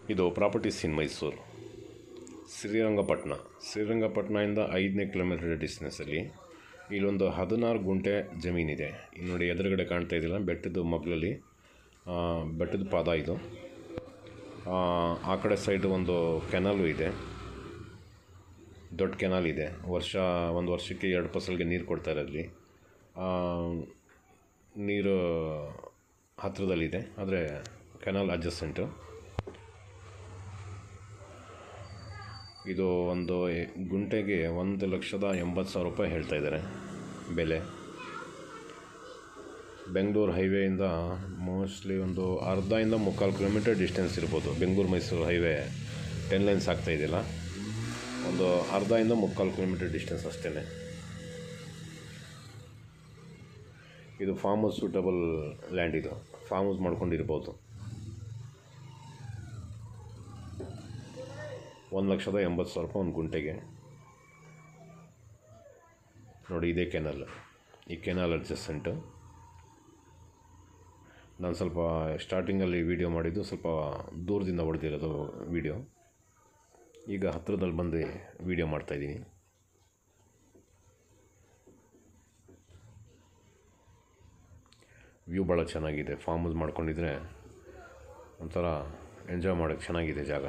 ಇದು properties in Mysuru Srirangapatna ಶ್ರೀರಂಗಪಟ್ಟಣದಿಂದ ಐದನೇ ಕಿಲೋಮೀಟರ್ ಡಿಸ್ಟೆನ್ಸಲ್ಲಿ ಇಲ್ಲೊಂದು ಹದಿನಾರು ಗುಂಟೆ ಜಮೀನಿದೆ ಇಲ್ಲಿ ನೋಡಿ ಎದುರುಗಡೆ ಕಾಣ್ತಾ ಇದೆಯಲ್ಲ ಬೆಟ್ಟದ ಮಗ್ಲಲ್ಲಿ ಆ, ಬೆಟ್ಟದ ಪಾದ ಇದು ಆ, ಆ ಕಡೆ ಸೈಡ್ ಒಂದು ಕೆನಾಲು ಇದೆ ದೊಡ್ಡ ಕೆನಾಲ್ ಇದೆ ವರ್ಷ ಒಂದು ವರ್ಷಕ್ಕೆ ಎರಡು ಫಸಲಿಗೆ ನೀರು ಕೊಡ್ತಾರೆ ಅಲ್ಲಿ ಆ, ನೀರು ಹತ್ತಿರದಲ್ಲಿದೆ ಆದರೆ ಕೆನಾಲ್ ಅಡ್ಜಸ್ಟೆಂಟು ಇದು ಒಂದು ಎ- ಗುಂಟೆಗೆ ಒಂದು ಲಕ್ಷದ ಎಂಬತ್ತು ಸಾವಿರ ರೂಪಾಯಿ ಹೇಳ್ತಾ ಇದ್ದಾರೆ ಬೆಲೆ ಬೆಂಗಳೂರು ಹೈವೇಯಿಂದ ಮೋಸ್ಟ್ಲಿ ಒಂದು ಅರ್ಧದಿಂದ ಮುಕ್ಕಾಲು ಕಿಲೋಮೀಟರ್ ಡಿಸ್ಟೆನ್ಸ್ ಇರ್ಬೋದು Bengaluru Mysuru highway ten lines ಆಗ್ತಾ ಇದೆಯಲ್ಲ ಒಂದು ಅರ್ಧದಿಂದ ಮುಕ್ಕಾಲು ಕಿಲೋಮೀಟರ್ ಡಿಸ್ಟೆನ್ಸ್ ಅಷ್ಟೇ ಇದು ಫಾರ್ಮ್ ಹೌಸ್ ಸೂಟಬಲ್ ಲ್ಯಾಂಡ್ ಇದು ಫಾರ್ಮ್ ಹೌಸ್ ಮಾಡ್ಕೊಂಡಿರ್ಬೋದು ಒಂದು ಲಕ್ಷದ ಎಂಬತ್ತು ಸಾವಿರ ರೂಪಾಯಿ ಒಂದು ಗುಂಟೆಗೆ ನೋಡಿ ಇದೇ ಕೆನಲ್ ಈ ಕೆನಾಲ್ ಅಡ್ಜಸ್ಟೆಂಟು ನಾನು ಸ್ವಲ್ಪ ಸ್ಟಾರ್ಟಿಂಗಲ್ಲಿ ವೀಡಿಯೋ ಮಾಡಿದ್ದು ಸ್ವಲ್ಪ ದೂರದಿಂದ ಹೊಡೆದಿರೋದು ವೀಡಿಯೋ ಈಗ ಹತ್ತಿರದಲ್ಲಿ ಬಂದು ವೀಡಿಯೋ ಮಾಡ್ತಾಯಿದ್ದೀನಿ ವ್ಯೂ ಭಾಳ ಚೆನ್ನಾಗಿದೆ ಫಾರ್ಮ್ ಹೌಸ್ ಮಾಡ್ಕೊಂಡಿದ್ರೆ ಒಂಥರ ಎಂಜಾಯ್ ಮಾಡೋಕ್ಕೆ ಚೆನ್ನಾಗಿದೆ ಜಾಗ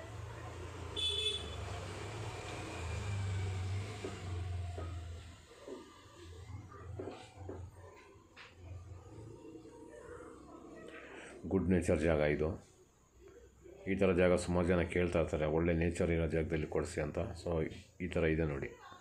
ಗುಡ್ ನೇಚರ್ ಜಾಗ ಇದು ಈ ಥರ ಜಾಗ ಸುಮಾರು ಜನ ಕೇಳ್ತಾ ಇರ್ತಾರೆ ಒಳ್ಳೆ ನೇಚರ್ ಇರೋ ಜಾಗದಲ್ಲಿ ಕೊಡಿಸಿ ಅಂತ ಸೊ ಈ ಥರ ಇದೆ ನೋಡಿ